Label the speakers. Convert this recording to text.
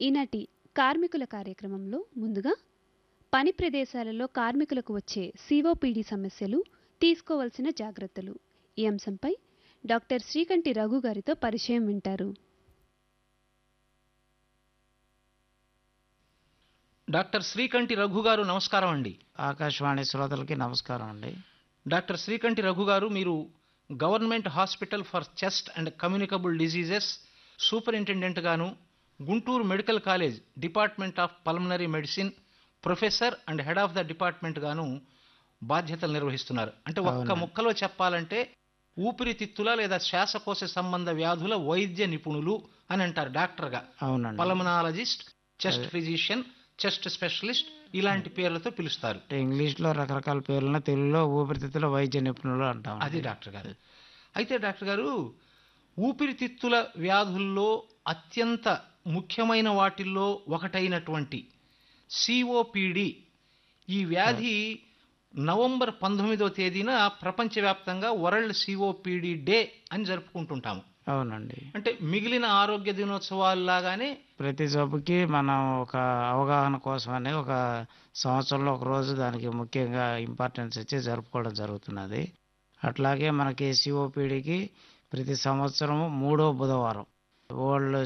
Speaker 1: ఈనాటి కార్మికుల కార్యక్రమంలో ముందుగా పని ప్రదేశాలలో కార్మికులకు వచ్చే సిఓపిడి సమస్యలు తీసుకోవలసిన జాగ్రత్తలు ఈ అంశంపై డాక్టర్ శ్రీకంఠి రఘు గారితో పరిచయం వింటారు
Speaker 2: డాక్టర్ శ్రీకంఠి రఘు గారు నమస్కారం అండి
Speaker 3: ఆకాశవాణి శ్రోతలకి నమస్కారం అండి
Speaker 2: డాక్టర్ శ్రీకంఠి రఘు గారు మీరు government hospital for chest and communicable diseases superintendent గాను Guntur medical college department of pulmonary medicine professor and head of the department గాను బాధ్యతలు నిర్వహిస్తున్నారు అంటే ఒక్క
Speaker 3: అవునండి.
Speaker 2: ముక్కలో చెప్పాలంటే ఊపిరితిత్తుల లేదా శ్వాసకోశ సంబంధ వ్యాధుల వైద్య నిపుణులు అని అంటారు డాక్టర్గా
Speaker 3: అవునండి
Speaker 2: పల్మనాలజిస్ట్ చెస్ట్
Speaker 3: అదే.
Speaker 2: ఫిజిషియన్ చెస్ట్ స్పెషలిస్ట్ ఇలాంటి పేర్లతో పిలుస్తారు
Speaker 3: అంటే ఇంగ్లీష్లో రకరకాల పేర్లను తెలుగులో ఊపిరితిత్తుల వైద్య నిపుణులు అంటాం
Speaker 2: అది డాక్టర్ గారు అయితే డాక్టర్ గారు ఊపిరితిత్తుల వ్యాధుల్లో అత్యంత ముఖ్యమైన వాటిల్లో ఒకటైనటువంటి సిఓపిడి ఈ వ్యాధి నవంబర్ పంతొమ్మిదో తేదీన ప్రపంచవ్యాప్తంగా వరల్డ్ సిఓపిడి డే అని జరుపుకుంటుంటాము
Speaker 3: అవునండి
Speaker 2: అంటే మిగిలిన ఆరోగ్య దినోత్సవాలు లాగానే
Speaker 3: ప్రతి జబ్బుకి మనం ఒక అవగాహన కోసమని ఒక సంవత్సరంలో ఒక రోజు దానికి ముఖ్యంగా ఇంపార్టెన్స్ ఇచ్చి జరుపుకోవడం జరుగుతున్నది అట్లాగే మనకి సిఓపిడికి ప్రతి సంవత్సరం మూడో బుధవారం వరల్డ్